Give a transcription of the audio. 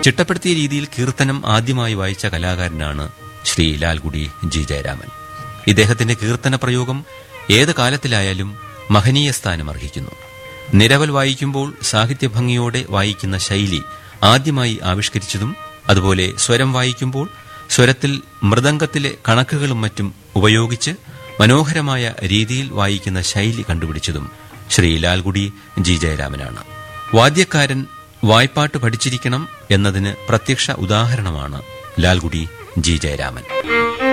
ചിട്ടപ്പെടുത്തിയ രീതിയിൽ കീർത്തനം ആദ്യമായി വായിച്ച കലാകാരനാണ് ശ്രീ ലാൽഗുഡി ജി ജയരാമൻ ഇദ്ദേഹത്തിന്റെ കീർത്തന പ്രയോഗം ഏത് കാലത്തിലായാലും മഹനീയ സ്ഥാനം അർഹിക്കുന്നു നിരവൽ വായിക്കുമ്പോൾ സാഹിത്യഭംഗിയോടെ വായിക്കുന്ന ശൈലി ആദ്യമായി ആവിഷ്കരിച്ചതും അതുപോലെ സ്വരം വായിക്കുമ്പോൾ സ്വരത്തിൽ മൃദംഗത്തിലെ കണക്കുകളും മറ്റും ഉപയോഗിച്ച് മനോഹരമായ രീതിയിൽ വായിക്കുന്ന ശൈലി കണ്ടുപിടിച്ചതും ശ്രീ ലാൽഗുഡി ജി ജയരാമനാണ് വാദ്യക്കാരൻ വായ്പാട്ട് പഠിച്ചിരിക്കണം എന്നതിന് പ്രത്യക്ഷ ഉദാഹരണമാണ് ലാൽഗുഡി ജി ജയരാമൻ